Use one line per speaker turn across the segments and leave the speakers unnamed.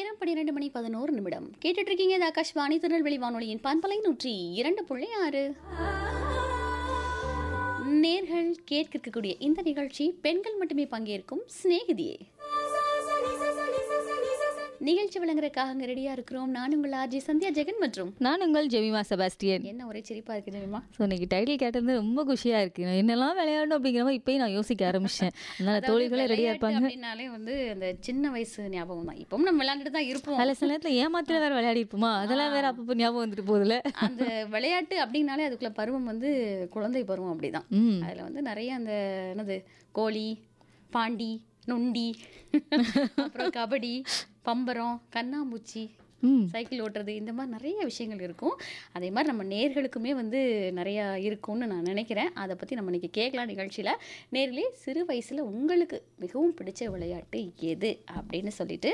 நேரம் பன்னிரெண்டு மணி பதினோரு நிமிடம் கேட்டுட்டு இருக்கீங்க இது ஆகாஷ்வாணி திருநெல்வேலி வானொலியின் பண்பலை நூற்றி இரண்டு புள்ளி ஆறு நேர்கள் கேட்க இருக்கக்கூடிய இந்த நிகழ்ச்சி பெண்கள் மட்டுமே பங்கேற்கும் சிநேகிதியே நிகழ்ச்சி வழங்குறதுக்காக அங்க ரெடியா இருக்கிறோம் நான் உங்கள் ஆர்ஜி சந்தியா ஜெகன் மற்றும்
நான் உங்கள் ஜெமிமா செபாஸ்டியன்
என்ன ஒரே சிரிப்பா இருக்கு ஜெமிமா
ஸோ இன்னைக்கு டைட்டில் கேட்டது ரொம்ப குஷியா இருக்கு நான் என்னெல்லாம் விளையாடணும் அப்படிங்கிற மாதிரி இப்பயும் நான் யோசிக்க ஆரம்பிச்சிட்டேன் அதனால
அதாவது
தோழிகளே ரெடியா
விளையாட்டு
இருப்பாங்க
அப்படின்னாலே வந்து அந்த சின்ன வயசு ஞாபகம் தான் இப்பவும் நம்ம விளையாண்டுட்டு தான் இருப்போம்
அதில் சில நேரத்தில் ஏமாத்திர வேற விளையாடி இருப்போமா அதெல்லாம் வேற அப்பப்போ ஞாபகம் வந்துட்டு போகுதுல
அந்த விளையாட்டு அப்படின்னாலே அதுக்குள்ள பருவம் வந்து குழந்தை பருவம் அப்படிதான்
ம்
அதில் வந்து நிறைய அந்த என்னது கோழி பாண்டி நொண்டி அப்புறம் கபடி பம்பரம் கண்ணாமூச்சி
ம்
சைக்கிள் ஓட்டுறது இந்த மாதிரி நிறைய விஷயங்கள் இருக்கும் அதே மாதிரி நம்ம நேர்களுக்குமே வந்து நிறையா இருக்கும்னு நான் நினைக்கிறேன் அதை பற்றி நம்ம இன்னைக்கு கேட்கலாம் நிகழ்ச்சியில் நேர்களே சிறு வயசில் உங்களுக்கு மிகவும் பிடிச்ச விளையாட்டு எது அப்படின்னு சொல்லிட்டு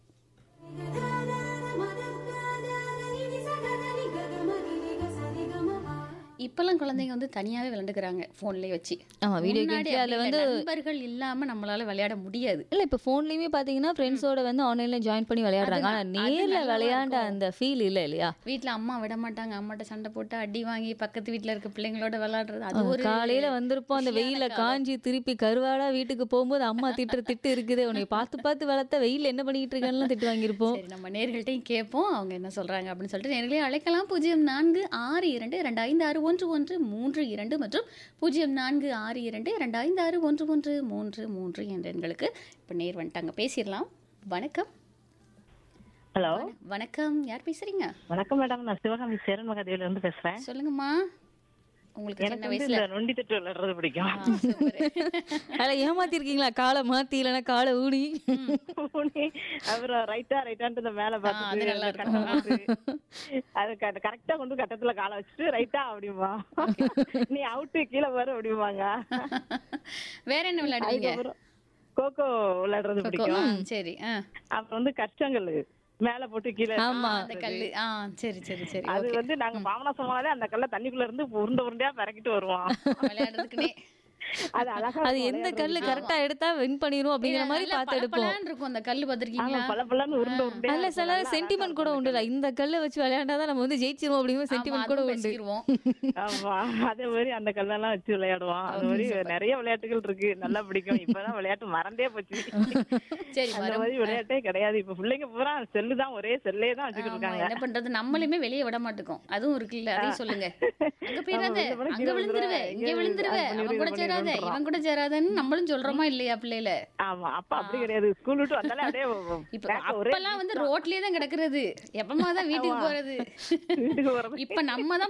இப்பெல்லாம் குழந்தைங்க வந்து தனியாவே விளையாண்டுக்கிறாங்க ஃபோன்லயே வச்சு
ஆமா வீடியோ
முன்னாடி
கேம்ஸ்
அப்படி
அதில்
இல்ல.
வந்து
நண்பர்கள் இல்லாம நம்மளால விளையாட முடியாது
இல்லை இப்போ ஃபோன்லேயுமே பார்த்தீங்கன்னா ஃப்ரெண்ட்ஸோட வந்து ஆன்லைனில் ஜாயின் பண்ணி விளையாடுறாங்க ஆனால்
அதுதான். அது
நேரில்
நல்லாவா
விளையாண்ட
இருக்கும்.
அந்த ஃபீல் இல்லை இல்லையா
வீட்ல அம்மா விட மாட்டாங்க அம்மாட்ட சண்டை போட்டு அடி வாங்கி பக்கத்து வீட்ல இருக்க பிள்ளைங்களோட விளையாடுறது அது ஒரு
காலையில வந்திருப்போம் அந்த
குஷியான
வெயில
காலம்.
காஞ்சி திருப்பி கருவாடா வீட்டுக்கு போகும்போது அம்மா திட்டுற திட்டு இருக்குது உன்னை பார்த்து பார்த்து வளர்த்த வெயில் என்ன பண்ணிட்டு இருக்கேன்னு திட்டு வாங்கியிருப்போம்
சரி நம்ம நேர்கள்ட்டையும் கேட்போம் அவங்க என்ன சொல்றாங்க அப்படின்னு சொல்லிட்டு நேர்களே அழைக்கலாம் பூஜ்ஜியம் நான்கு ஆறு இரண்டு ரெண்டு ஐந்து ஆறு ஒன்று ஒன்று மூன்று இரண்டு மற்றும் பூஜ்ஜியம் நான்கு ஆறு இரண்டு ரெண்டு ஐந்து ஆறு ஒன்று ஒன்று மூன்று மூன்று என்ற எண்களுக்கு இப்போ நேர் வந்துட்டாங்க பேசிடலாம் வணக்கம்
ஹலோ
வணக்கம் யார் பேசுறீங்க
வணக்கம் மேடம் நான் சிவகாமி சேரன் மகாதேவில இருந்து பேசுறேன்
சொல்லுங்கம்மா உங்களுக்கு
எனக்கு
சின்ன
வந்து
வயசுல
இந்த நொண்டி தட்டு விளையாடுறது பிடிக்கும்
ஆ, super.
அதில் ஏமாத்திருக்கீங்களா காலை மாத்தி இல்லைன்னா காலை ஊனி
ஊனி, அப்புறம் ரைட்டா ரைட்டான்ட்டு இந்த மேல
அது
பார்த்துட்டு
நல்லா
அந்த கட்டை போட்டு, அது கரெக்டா கொண்டு கட்டத்துல காலை வச்சுட்டு ரைட்டா அப்படிமா நீ அவுட்டு கீழே பாரு அப்படிம்பாங்க
வேற என்ன விளையாடுவீங்க
அதுக்கப்புறம் கோகோ விளையாடுறது
கொக்கோ.
பிடிக்கும்
ஆ, சரி ஆ
அப்புறம் வந்து கஷ்டங்கள் மேல போட்டு கீழே
ஆமா.
அந்த கல்லு ஆ சரி சரி சரி
அது
ஓகே
வந்து நாங்க பாவனாசம் போனாலே அந்த கல்ல தண்ணிக்குள்ள இருந்து உருண்டை உருண்டையா பறக்கிட்டு வருவோம்
விளையாடுறதுக்குனே
அது அழகா
அது எந்த கல்லு கரெக்டா எடுத்தா வின் பண்ணிரும் அப்படிங்கிற மாதிரி
நல்லா
பார்த்து எடுப்போம்
பளபளன்னு இருக்கும் அந்த கல்லு பார்த்திருக்கீங்களா
பல பலன்னு உருண்டை உருண்டையா
அதுல சில
இருக்கும். நல்லா
சென்டிமெண்ட் கூட உண்டு இல்ல இந்த கல்லை வச்சு விளையாண்டாதான் நம்ம வந்து ஜெயிச்சிருவோம் அப்படிங்கிற சென்டிமெண்ட் கூட உண்டு
ஆமா அதே மாதிரி அந்த கல்லெல்லாம் வச்சு விளையாடுவோம் அது மாதிரி நிறைய விளையாட்டுகள் இருக்கு நல்லா பிடிக்கும் இப்பதான் விளையாட்டு மறந்தே போச்சு
சரி
அந்த
வரும்
மாதிரி விளையாட்டே கிடையாது இப்ப பிள்ளைங்க பூரா செல்லு தான் ஒரே செல்லே தான் வச்சுக்கிட்டு
ஆமா,
இருக்காங்க
என்ன பண்றது நம்மளுமே வெளியே விட மாட்டோம் அதுவும் இருக்குல்ல அதையும் சொல்லுங்க அங்க போயிடாத
ஆமா, வெளில போனா
அங்க
கீழே
விழுந்துருவ
விழுந்துருவ,
இங்க
இங்க
விழுந்துருவ
அது
அவன் கூட
பண்ணிரு,
சேராத
இது
இவன் கூட சேராதன்னு நம்மளும் சொல்றோமா இல்லையா பிள்ளைல
ஆமா அப்ப அப்படி கிடையாது ஸ்கூல் விட்டு வந்தாலே அப்படியே
இப்ப
back ஒரே
அப்பெல்லாம் வந்து ரோட்லயே தான் கிடக்குறது எப்பமா தான் வீட்டுக்கு போறது
வீட்டுக்கு போறது
இப்ப நம்ம தான்